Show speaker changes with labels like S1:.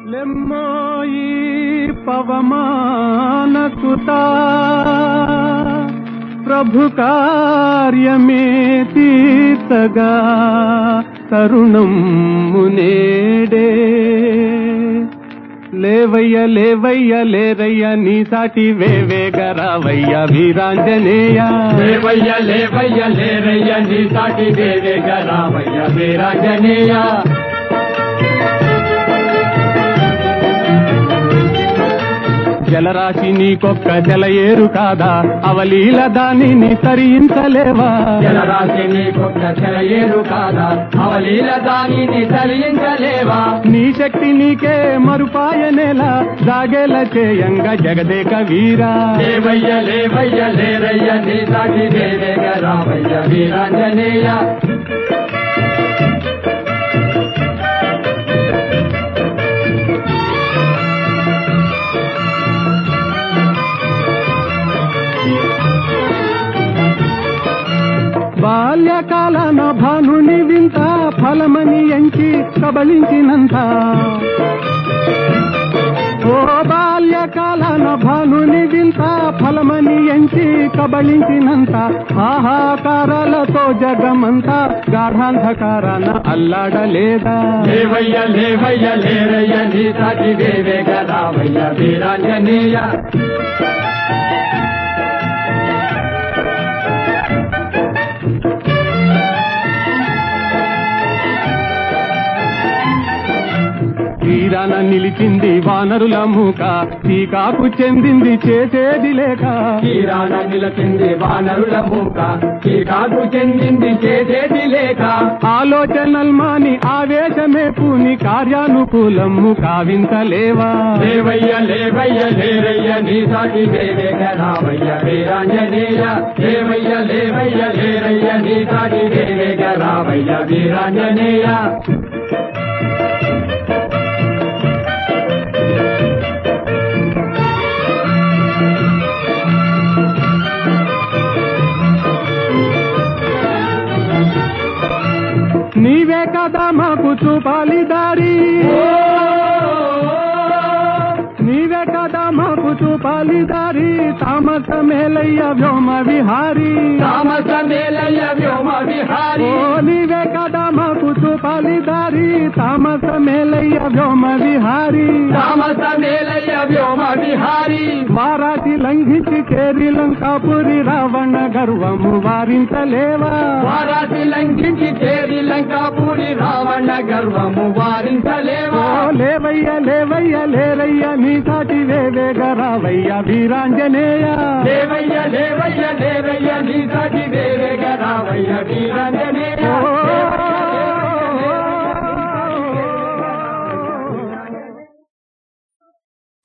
S1: లెమ్మోయి పవమాన సుతా ప్రభు కార్యమే తీర్చగా తరుణం మునేడే లేవయ్య లేవయ్య లేరయ్య నీ సాటి వేవేగరావయ్య వీరాంజనేయ
S2: లేవయ్య లేవయ్య లేరయ్య నీ సాటి దేవే గరావయ్య వీరాంజనేయ
S1: జలరాశి నీకొక్క జలయేరు కాదా అవలీల దానిని తరించలేవా
S2: జలరాశి నీకొక్క చెలయేరు కాదా అవలీల దానిని తరించలేవా
S1: నీ శక్తి నీకే మరుపాయనేలా జాగేల చేయంగ జగదేక వీరా
S2: లేవయ్య లేవయ్య లేరయ్య నీ సాటి దేవే గరావయ్య వీరాంజనేయ
S1: బాల్యకాలన భానుని వింత ఫలమని ఎంచి కబళించినంత ఓ బాల్యకాలన భానుని వింత ఫలమని ఎంచి కబళించినంత ఆహాకారాలతో జగమంతా గాఢాంధకారాన అల్లాడలేదా
S2: లేవయ్య లేవయ్య లేరయ్య నీ సాటి దేవే గరావయ్య వీరాంజనేయ
S1: తీరాన నిలిచింది వానరుల మూక టీకాకు చెందింది చేసేది లేక
S2: తీరాన నిలచింది వానరుల మూక చీకాకు చెందింది చేసేది లేక
S1: ఆలోచనల్మాని ఆవేశమే పూని కార్యానుకూలము కావింతలేవా
S2: లేవయ్య లేవయ్య లేరయ్య నీ సాటి దేవే గరావయ్య వీరాంజనేయ లేవయ్య లేవయ్య లేరయ్య నీ సాటి దేవే గరావయ్య వీరాంజనేయ
S1: నీవే కదా మాకు చూపాలి దారి నీవే కదా మాకు చూపాలి దారి తామస మేలయ్య వ్యోమ విహారీ
S2: తామస మేలయ్య వ్యోమ
S1: ఓ
S2: విహారీ
S1: నీవే కదా మాకు చూపాలి దారి తామస మేలయ్య వ్యోమ విహారీ
S2: తామస మేలయ్య వ్యోమ విహారీ
S1: వారాటి లంఘించి చేరి లంకాపురి రావణ గర్వము వారించలేవా
S2: వారాసి లంఘించి చేరి లంకాపూరి రావణ గర్వము
S1: ఓ
S2: వారించలేవా
S1: లేవయ్య లేవయ్య లేరయ్య నీ సాటి వేవేగరావయ్య వీరాంజనేయ
S2: దేవయ్య దేవయ్య దేవయ్య నీ సాటి దేవే గరావయ్య వీరాంజనేయ
S1: ఓ